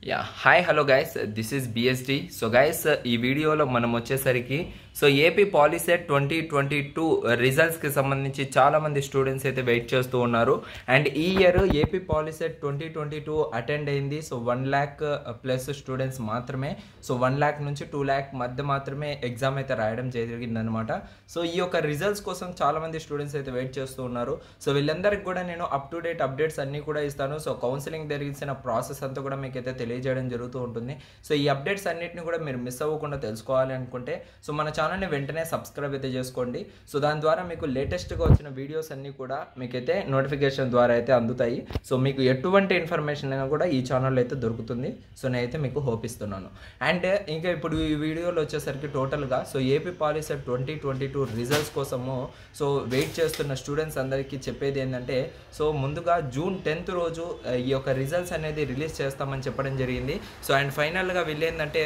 yeah hi hello guys this is BSD so guys ఈ వీడియోలో మనం వచ్చేసరికి so AP POLYCET twenty twenty two రిజల్ట్స్కి సంబంధించి చాలా మంది స్టూడెంట్స్ అయితే వెయిట్ చేస్తూ ఉన్నారు అండ్ ఈ year AP POLYCET twenty twenty two attend అయింది so one lakh plus students మాత్రమే సో వన్ ల్యాక్ నుంచి టూ ల్యాక్ మధ్య మాత్రమే ఎగ్జామ్ అయితే రాయడం జరిగిందనమాట సో ఈ యొక్క రిజల్ట్స్ కోసం చాలా మంది స్టూడెంట్స్ అయితే వెయిట్ చేస్తూ ఉన్నారు సో వీళ్ళందరికీ కూడా నేను అప్ టు డేట్ అప్డేట్స్ అన్నీ కూడా ఇస్తాను సో కౌన్సిలింగ్ జరిగిన ప్రాసెస్ అంతా కూడా మీకు అయితే తెలియజేయడం జరుగుతూ ఉంటుంది సో ఈ అప్డేట్స్ అన్నిటిని కూడా మీరు మిస్ అవ్వకుండా తెలుసుకోవాలి అనుకుంటే సో మన ఛానల్ని వెంటనే సబ్స్క్రైబ్ అయితే చేసుకోండి సో దాని ద్వారా మీకు లేటెస్ట్గా వచ్చిన వీడియోస్ అన్నీ కూడా మీకైతే నోటిఫికేషన్ ద్వారా అయితే అందుతాయి సో మీకు ఎటువంటి ఇన్ఫర్మేషన్ అయినా కూడా ఈ ఛానల్లో అయితే దొరుకుతుంది సో నేనైతే మీకు హోప్ ఇస్తున్నాను అండ్ ఇంకా ఇప్పుడు ఈ వీడియోలో వచ్చేసరికి టోటల్గా so AP POLYCET twenty twenty two results కోసము సో వెయిట్ చేస్తున్న స్టూడెంట్స్ అందరికీ చెప్పేది ఏంటంటే సో ముందుగా జూన్ టెన్త్ రోజు ఆ, ఈ యొక్క రిజల్ట్స్ అనేది రిలీజ్ చేస్తామని చెప్పడం జరిగింది సో అండ్ ఫైనల్గా వీళ్ళు ఏంటంటే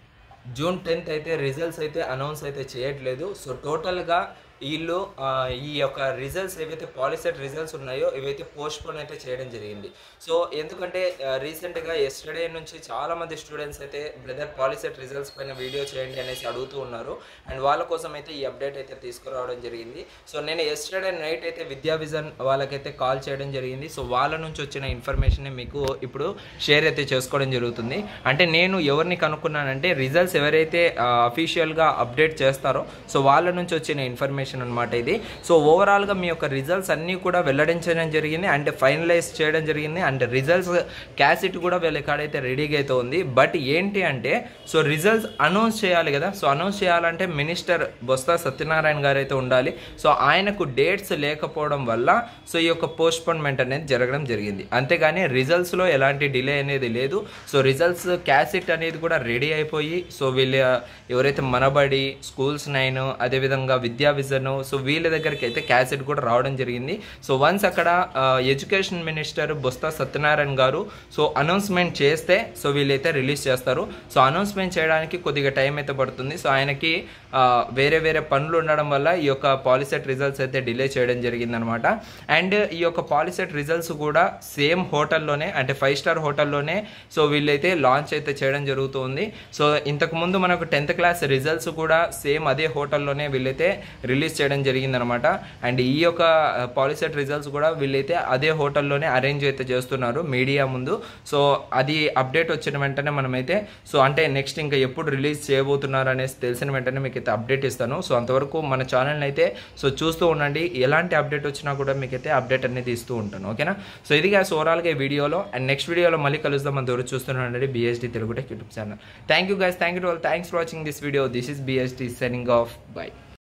జూన్ టెన్త్ అయితే రిజల్ట్స్ అయితే అనౌన్స్ అయితే చేయట్లేదు సో టోటల్గా వీళ్ళు ఆ, ఈ యొక్క రిజల్ట్స్ ఏవైతే పాలిసెట్ రిజల్ట్స్ ఉన్నాయో ఇవైతే పోస్ట్ పోన్ అయితే చేయడం జరిగింది సో ఎందుకంటే రీసెంట్గా ఎస్టర్డే నుంచి చాలా మంది స్టూడెంట్స్ అయితే బ్రదర్ పాలిసెట్ రిజల్ట్స్ పైన వీడియో చేయండి అనేసి అడుగుతూ ఉన్నారు అండ్ వాళ్ళ కోసం అయితే ఈ అప్డేట్ అయితే తీసుకురావడం జరిగింది సో నేను ఎస్టర్డే నైట్ అయితే విద్యా విజన్ వాళ్ళకైతే కాల్ చేయడం జరిగింది సో వాళ్ళ నుంచి వచ్చిన ఇన్ఫర్మేషన్ మీకు ఇప్పుడు షేర్ అయితే చేసుకోవడం జరుగుతుంది అంటే నేను ఎవరిని కనుక్కున్నానంటే రిజల్ట్స్ ఎవరైతే అఫీషియల్గా అప్డేట్ చేస్తారో సో వాళ్ళ నుంచి వచ్చిన ఇన్ఫర్మేషన్ అనమాట ఇది సో ఓవరాల్గా మీ యొక్క రిజల్ట్స్ అన్నీ కూడా వెల్లడించడం జరిగింది అండ్ ఫైనలైజ్ చేయడం జరిగింది అండ్ రిజల్ట్స్ క్యాసెట్ కూడా వీళ్ళ కాడైతే రెడీగా అయితే ఉంది బట్ ఏంటి అంటే సో రిజల్ట్స్ అనౌన్స్ చేయాలి కదా సో అనౌన్స్ చేయాలంటే మినిస్టర్ బొత్స సత్యనారాయణ గారు అయితే ఉండాలి సో ఆయనకు డేట్స్ లేకపోవడం వల్ల సో ఈ యొక్క పోస్ట్పోన్మెంట్ అనేది జరగడం జరిగింది అంతేగాని రిజల్ట్స్లో ఎలాంటి డిలే అనేది లేదు సో రిజల్ట్స్ క్యాసెట్ అనేది కూడా రెడీ అయిపోయి సో వీళ్ళ ఎవరైతే మనబడి స్కూల్స్ నైన్ అదేవిధంగా విద్యా విజన్ సో వీళ్ళ దగ్గరికి అయితే క్యాసెట్ కూడా రావడం జరిగింది సో వన్స్ అక్కడ education minister Botsa Satyanarayana garu so announcement చేస్తే సో వీళ్ళైతే రిలీజ్ చేస్తారు సో అనౌన్స్మెంట్ చేయడానికి కొద్దిగా టైం అయితే పడుతుంది సో ఆయనకి ఆ, వేరే వేరే పనులు ఉండడం వల్ల ఈ యొక్క పాలిసెట్ రిజల్ట్స్ అయితే డిలే చేయడం జరిగిందనమాట అండ్ ఈ యొక్క పాలిసెట్ రిజల్ట్స్ కూడా సేమ్ హోటల్లోనే అంటే ఫైవ్ స్టార్ హోటల్లోనే సో వీళ్ళైతే లాంచ్ అయితే చేయడం జరుగుతుంది సో ఇంతకు ముందు మనకు టెన్త్ క్లాస్ రిజల్ట్స్ కూడా సేమ్ అదే హోటల్లోనే వీళ్ళైతే రిలీజ్ చేయడం జరిగిందనమాట అండ్ ఈ యొక్క పాలిసెట్ రిజల్ట్స్ కూడా వీళ్ళైతే అదే హోటల్లోనే అరేంజ్ అయితే చేస్తున్నారు మీడియా ముందు సో అది అప్డేట్ వచ్చిన వెంటనే మనమైతే సో అంటే నెక్స్ట్ ఇంకా ఎప్పుడు రిలీజ్ చేయబోతున్నారు అనేసి తెలిసిన వెంటనే మీకు అయితే అప్డేట్ ఇస్తాను సో అంతవరకు మన ఛానల్ని అయితే సో చూస్తూ ఉండండి ఎలాంటి అప్డేట్ వచ్చినా కూడా మీకైతే అప్డేట్ అనేది ఇస్తూ ఉంటాను ఓకేనా సో ఇది గ్యాస్ ఓవరాల్గా ఈ వీడియోలో అండ్ నెక్స్ట్ వీడియోలో మళ్ళీ కలుద్దాం మన దూరం చూస్తున్నాండి BSD Telugu tech YouTube channel thank you guys thank you all thanks for watching this video this is BSD signing off by